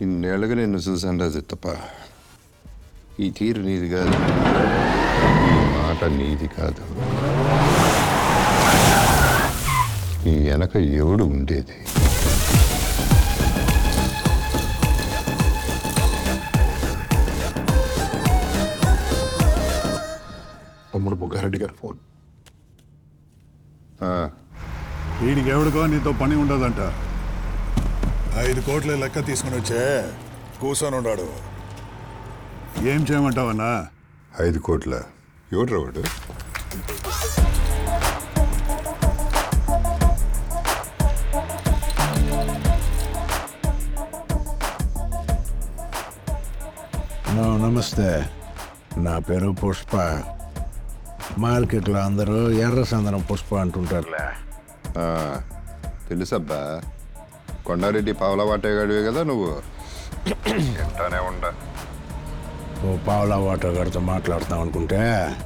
ఇన్నేళ్ళుగా నిన్ను చూసాను రా చిత్తప్ప ఈ తీరు నీది కాదు ఈ మాట నీది కాదు నీ వెనక ఎవడు ఉండేది తమ్ముడు బుగ్గారెడ్డి గారి ఫోన్ ఆ, వీడికి ఎవడికో నీతో పని ఉండదంట ఐదు కోట్ల లెక్క తీసుకుని వచ్చే కూర్చొని ఉన్నాడు ఏం చేయమంటావన్నా ఐదు కోట్ల ఎవడు వాడు నో నమస్తే నా పేరు పుష్ప మార్కెట్లో అందరూ ఎర్ర సందనం పుష్ప అంటుంటారులే ఆ, తెలుసబ్బా కొండారెడ్డి పావలా వాటేగాడివే కదా నువ్వు ఎంటానే ఉండ ఓ పావులా వాటర్ గారితో మాట్లాడతాం అనుకుంటే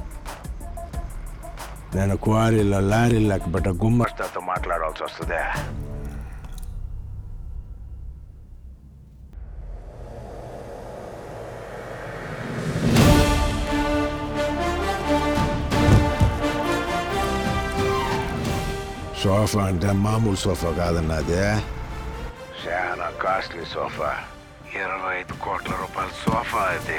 నేను క్వారీలో లారీ లెక్క పెట్ట గుమ్మస్తాతో మాట్లాడాల్సి వస్తుంది సోఫా అంటే మామూలు సోఫా కాదన్నది చాలా కాస్ట్లీ సోఫా ఇరవై ఐదు కోట్ల రూపాయల సోఫా అది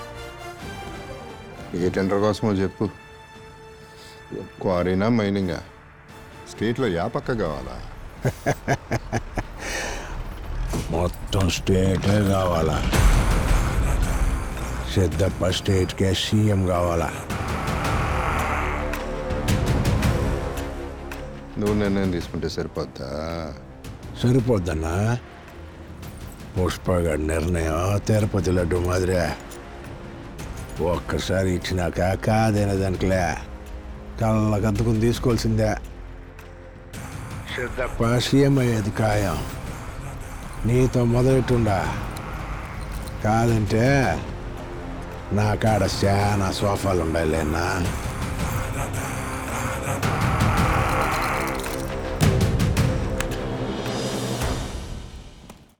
ఏ టెండర్ కోసమో చెప్పు క్వారీనా మైనింగా స్టేట్లో యా పక్క కావాలా మొత్తం స్టేటే కావాలా సిద్ధప్ప స్టేట్కే సీఎం కావాలా నువ్వు నిర్ణయం తీసుకుంటే సరిపోద్దా సరిపోద్దన్నా పుష్పగాడి నిర్ణయం తిరుపతి లడ్డు మాదిరే ఒక్కసారి ఇచ్చినాక కాదైన దానికిలే కళ్ళకంతకుని తీసుకోవాల్సిందే సిద్ధప్ప సీఎం అయ్యేది ఖాయం నీతో మొదలెట్టుండా కాదంటే నా కాడ చాలా సోఫాలు ఉండాలినా